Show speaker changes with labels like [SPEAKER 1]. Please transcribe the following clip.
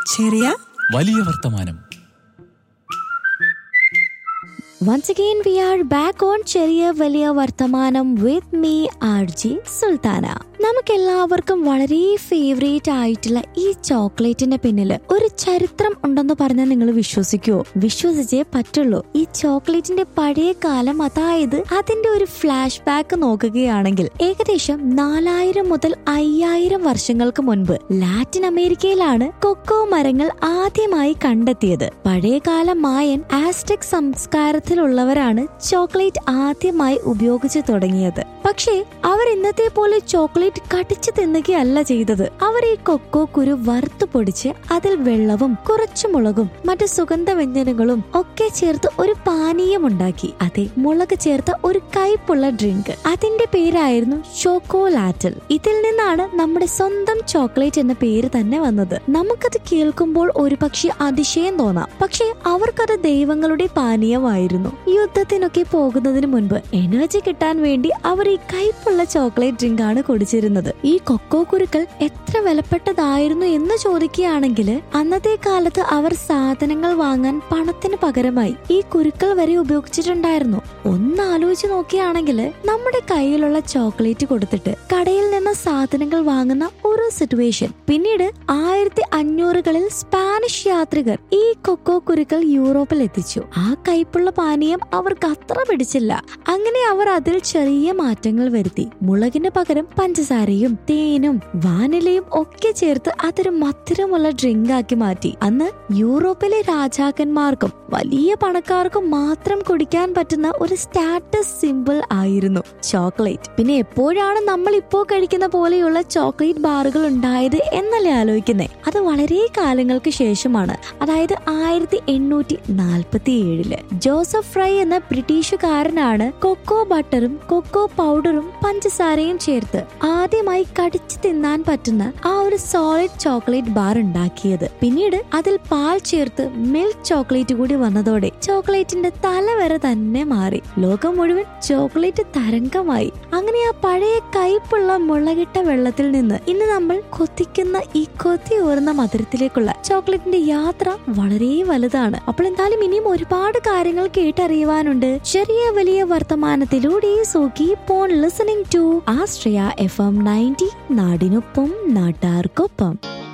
[SPEAKER 1] ചെറിയ
[SPEAKER 2] വലിയ വർത്തമാനം
[SPEAKER 3] Once again, we are back on ചെറിയ വലിയ വർത്തമാനം with me R J Sultana നമുക്കെല്ലാവർക്കും വളരെ ഫേവറേറ്റ് ആയിട്ടുള്ള ഈ ചോക്ലേറ്റിന്റെ പിന്നിൽ ഒരു ചരിത്രം ഉണ്ടെന്ന് പറഞ്ഞാൽ നിങ്ങൾ വിശ്വസിക്കുവോ വിശ്വസിച്ചേ പറ്റുള്ളൂ ഈ ചോക്ലേറ്റിന്റെ പഴയ കാലം അതായത് അതിന്റെ ഒരു ഫ്ലാഷ് ബാക്ക് നോക്കുകയാണെങ്കിൽ ഏകദേശം നാലായിരം മുതൽ അയ്യായിരം വർഷങ്ങൾക്ക് മുൻപ് ലാറ്റിൻ അമേരിക്കയിലാണ് കൊക്കോ മരങ്ങൾ ആദ്യമായി കണ്ടെത്തിയത് പഴയകാല മായൻ ആസ്ടെക് സംസ്കാരത്തിലുള്ളവരാണ് ചോക്ലേറ്റ് ആദ്യമായി ഉപയോഗിച്ചു തുടങ്ങിയത് പക്ഷേ അവർ ഇന്നത്തെ പോലെ ചോക്ലേറ്റ് കടിച്ചു തിന്നുകയല്ല ചെയ്തത് അവർ ഈ കൊക്കോ കുരു വറുത്തു പൊടിച്ച് അതിൽ വെള്ളവും കുറച്ചു മുളകും മറ്റു സുഗന്ധ വ്യഞ്ജനങ്ങളും ഒക്കെ ചേർത്ത് ഒരു പാനീയം ഉണ്ടാക്കി അതെ മുളക് ചേർത്ത ഒരു കയ്പുള്ള ഡ്രിങ്ക് അതിന്റെ പേരായിരുന്നു ചോക്കോലാറ്റൽ ഇതിൽ നിന്നാണ് നമ്മുടെ സ്വന്തം ചോക്ലേറ്റ് എന്ന പേര് തന്നെ വന്നത് നമുക്കത് കേൾക്കുമ്പോൾ ഒരു പക്ഷെ അതിശയം തോന്നാം പക്ഷേ അവർക്കത് ദൈവങ്ങളുടെ പാനീയമായിരുന്നു യുദ്ധത്തിനൊക്കെ പോകുന്നതിന് മുൻപ് എനർജി കിട്ടാൻ വേണ്ടി അവർ ഈ കയ്പുള്ള ചോക്ലേറ്റ് ഡ്രിങ്ക് ആണ് കുടിച്ചിരുന്നത് ഈ കൊക്കോ കുരുക്കൾ എത്ര വിലപ്പെട്ടതായിരുന്നു എന്ന് ചോദിക്കുകയാണെങ്കിൽ അന്നത്തെ കാലത്ത് അവർ സാധനങ്ങൾ വാങ്ങാൻ പണത്തിന് പകരമായി ഈ കുരുക്കൾ വരെ ഉപയോഗിച്ചിട്ടുണ്ടായിരുന്നു ഒന്ന് ആലോചിച്ച് നോക്കുകയാണെങ്കിൽ നമ്മുടെ കയ്യിലുള്ള ചോക്ലേറ്റ് കൊടുത്തിട്ട് കടയിൽ നിന്ന് സാധനങ്ങൾ വാങ്ങുന്ന ഒരു സിറ്റുവേഷൻ പിന്നീട് ആയിരത്തി അഞ്ഞൂറുകളിൽ സ്പാനിഷ് യാത്രികർ ഈ കൊക്കോ കുരുക്കൾ യൂറോപ്പിൽ എത്തിച്ചു ആ കയ്പുള്ള പാനീയം അവർക്ക് അത്ര പിടിച്ചില്ല അങ്ങനെ അവർ അതിൽ ചെറിയ മാറ്റങ്ങൾ വരുത്തി മുളകിന് പകരം പഞ്ചസാരയും തേനും വാനിലയും ഒക്കെ ചേർത്ത് അതൊരു മധുരമുള്ള ഡ്രിങ്ക് ആക്കി മാറ്റി അന്ന് യൂറോപ്പിലെ രാജാക്കന്മാർക്കും വലിയ പണക്കാർക്കും മാത്രം കുടിക്കാൻ പറ്റുന്ന ഒരു സ്റ്റാറ്റസ് സിമ്പിൾ ആയിരുന്നു ചോക്ലേറ്റ് പിന്നെ എപ്പോഴാണ് നമ്മൾ ഇപ്പോ കഴിക്കുന്ന പോലെയുള്ള ചോക്ലേറ്റ് ബാറുകൾ ഉണ്ടായത് എന്നല്ലേ ആലോചിക്കുന്നേ അത് വളരെ കാലങ്ങൾക്ക് ശേഷമാണ് അതായത് ആയിരത്തി എണ്ണൂറ്റി നാൽപ്പത്തി ഏഴില് ജോസഫ് ഫ്രൈ എന്ന ബ്രിട്ടീഷുകാരനാണ് കൊക്കോ ബട്ടറും കൊക്കോ പൗഡറും പഞ്ചസാരയും ചേർത്ത് ആദ്യമായി കടിച്ചു തിന്നാൻ പറ്റുന്ന ആ ഒരു സോളിഡ് ചോക്ലേറ്റ് ബാർ ഉണ്ടാക്കിയത് പിന്നീട് അതിൽ പാൽ ചേർത്ത് മിൽക്ക് ചോക്ലേറ്റ് കൂടി വന്നതോടെ ചോക്ലേറ്റിന്റെ തല വരെ തന്നെ മാറി ലോകം മുഴുവൻ ചോക്ലേറ്റ് തരംഗമായി അങ്ങനെ ആ പഴയ കയ്പുള്ള മുളകിട്ട വെള്ളത്തിൽ നിന്ന് ഇന്ന് നമ്മൾ കൊത്തിക്കുന്ന ഈ കൊത്തി ഊർന്ന മധുരത്തിലേക്കുള്ള ചോക്ലേറ്റിന്റെ യാത്ര വളരെ വലുതാണ് അപ്പോൾ എന്തായാലും ഇനിയും ഒരുപാട് കാര്യങ്ങൾ കേട്ടറിയുവാനുണ്ട് ചെറിയ വലിയ വർത്തമാനത്തിലൂടെ so keep on listening to Ashraya F M ninety നാടിനൊപ്പം നാട്ടാർക്കൊപ്പം